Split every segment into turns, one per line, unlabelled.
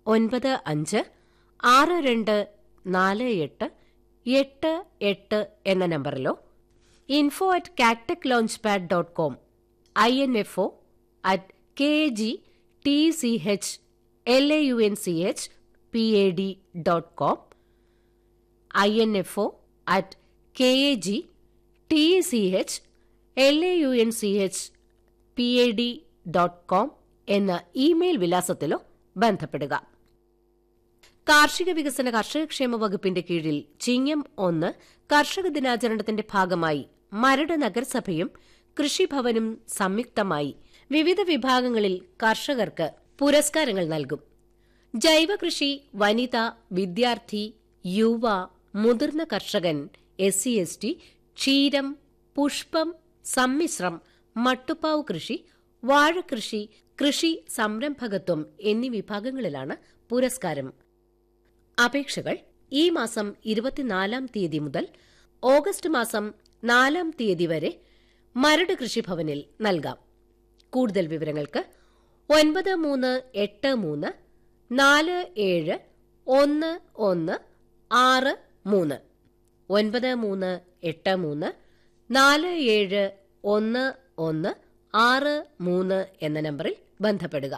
ഒൻപത് അഞ്ച് ആറ് രണ്ട് നാല് എട്ട് എട്ട് എട്ട് എന്ന നമ്പറിലോ info at kagtech launch pad dot com I N F O at K G T C H L A U N C H P A D dot com I N F O at K A G T C H L A U N C H P A D dot com എന്ന email വിലാസത്തിലോ ബന്ധപ്പെടുക കാർഷിക വികസന കർഷകക്ഷേമ വകുപ്പിന്റെ കീഴിൽ ചിങ്ങം ഒന്ന് കർഷക ദിനാചരണത്തിന്റെ ഭാഗമായി മരട് നഗരസഭയും കൃഷിഭവനും സംയുക്തമായി വിവിധ വിഭാഗങ്ങളിൽ കർഷകർക്ക് പുരസ്കാരങ്ങൾ നൽകും ജൈവ കൃഷി വനിത വിദ്യാർത്ഥി യുവ മുതിർന്ന കർഷകൻ എസ് സി എസ് ടി ക്ഷീരം പുഷ്പം സമ്മിശ്രം മട്ടുപ്പാവ് കൃഷി വാഴകൃഷി കൃഷി സംരംഭകത്വം എന്നീ വിഭാഗങ്ങളിലാണ് പുരസ്കാരം അപേക്ഷകൾ ഈ മാസം ഇരുപത്തിനാലാം തീയതി മുതൽ ഓഗസ്റ്റ് മാസം നാലാം തീയതി വരെ മരട് കൃഷിഭവനിൽ നൽകാം കൂടുതൽ വിവരങ്ങൾക്ക് ഒൻപത് മൂന്ന് എട്ട് മൂന്ന് നാല് ഏഴ് ഒന്ന് ഒന്ന് ആറ് മൂന്ന് ഒൻപത് മൂന്ന് എട്ട് മൂന്ന് നാല് ഏഴ് ഒന്ന് ഒന്ന് ആറ് മൂന്ന് എന്ന നമ്പറിൽ ബന്ധപ്പെടുക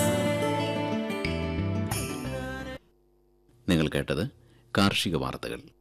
നിങ്ങൾ കേട്ടത് കാർഷിക വാർത്തകൾ